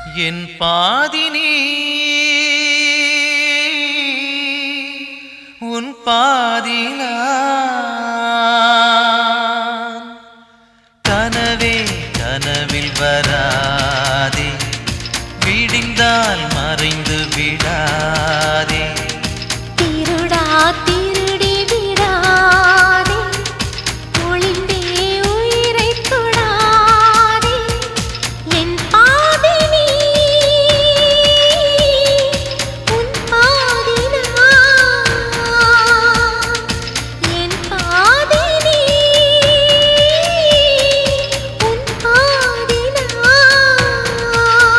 என் பாதினி உன் பாதினா கனவே கனவில் வராதே விடிந்தால் மறைந்து விடாதே திருடா திருடி விடாதே ஒளிந்தே உயிரைத் தொடாதே என் பாதி நீ உன் பாதி நான் என் பாதி நீ உன் பாதி நான்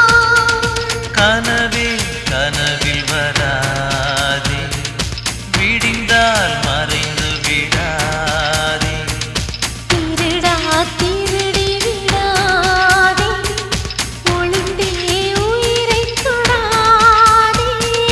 கனவே கனவில் வராதே விடிந்தால் மறைந்து விடாதே திருடா திருடி விடாதே ஒளிந்தே உயிரைத் தொடாதே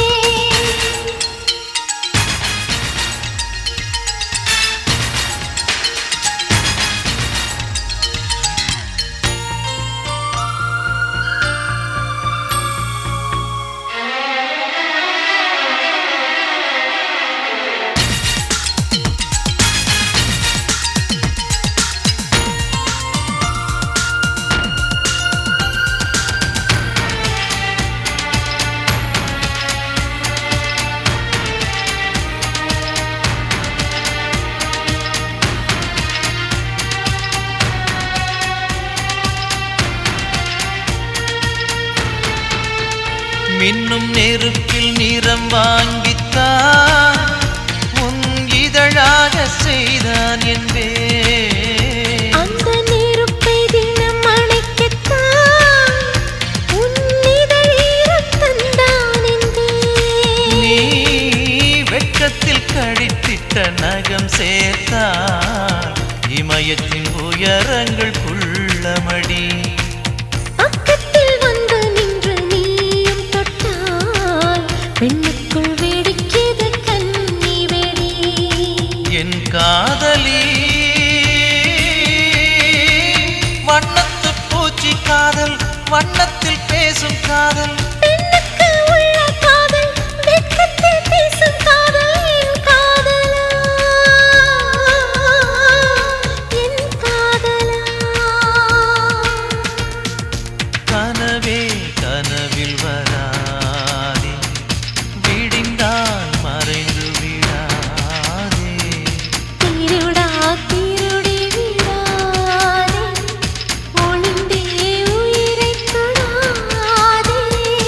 மின்னும் நெருப்பில் நிறம் வாங்கித்தான் உன் இதழாக செய்தான் என்பே அந்த நெருப்பை தினம் அணைக்கத்தான் உன் இதழீரம் தந்தான் நீ என்பேன் வெட்கத்தில் கடித்திட்ட நகம் சேர்த்தான் இமயத்தின் உயரங்கள் குள்ளமடி பக்கத்தில் வந்து நின்று நீயும் தொட்டால் பெண்ணுக்குள் வெடிக்கிது கண்ணி வெடி என் காதலி வண்ணத்து பூச்சி காதல் வண்ணத்தில் பேசும் காதல் பெண்ணுக்கு உள்ள காதல் வெட்கத்தில் பேசும் காதல் என் காதலா என் காதலா கனவே கனவில் வராதே விடிந்தால் மறைந்து விடாதே திருடா திருடி விடாதே ஒளிந்தே உயிரைத் தொடாதே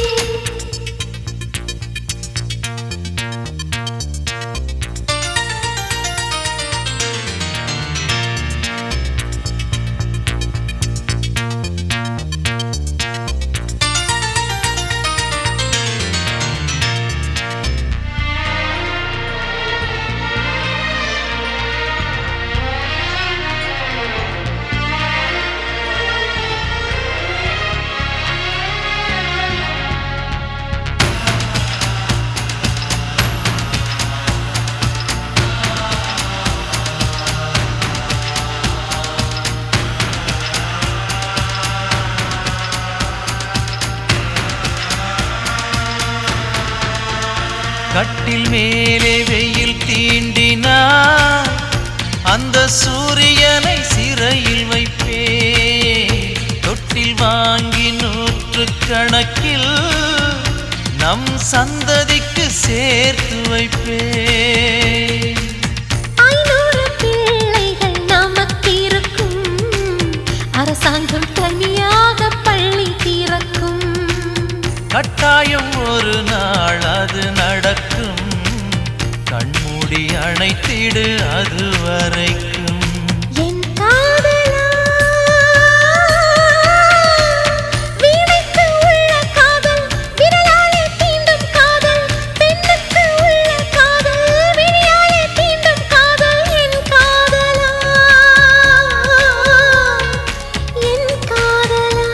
கட்டில் மேலே வெயில் தீண்டினார் அந்த சூரியனை சிறையில் வைப்பே தொட்டில் வாங்கி நூற்று கணக்கில் நம் சந்ததிக்கு சேர்த்து வைப்பே ஐநூறு பிள்ளைகள் நமக்கிருக்கும் அரசாங்கம் தனியாக பள்ளி திறக்கும் கட்டாயம் ஒரு நாள் அது நடக்கும் கண்மூடி அணைத்திடு அது வரைக்கும் என் காதலா வீணைக்கு உள்ள காதல் விரலாலே தீண்டும் காதல் பெண்ணுக்கு உள்ள காதல் விழியாலே தீண்டும் காதல் என் காதலா என் காதலா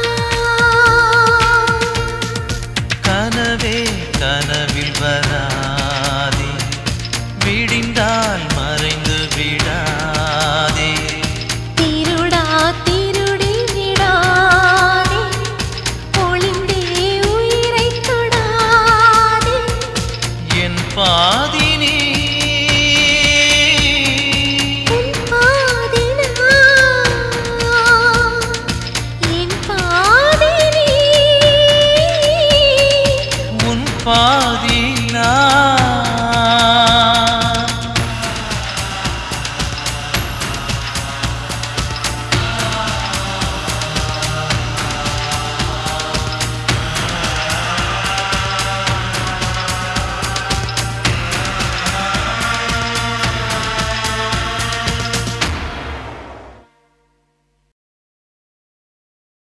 கனவே கனவில் வராதே விடிந்தால் மறைந்து விடாதே பாதி நான்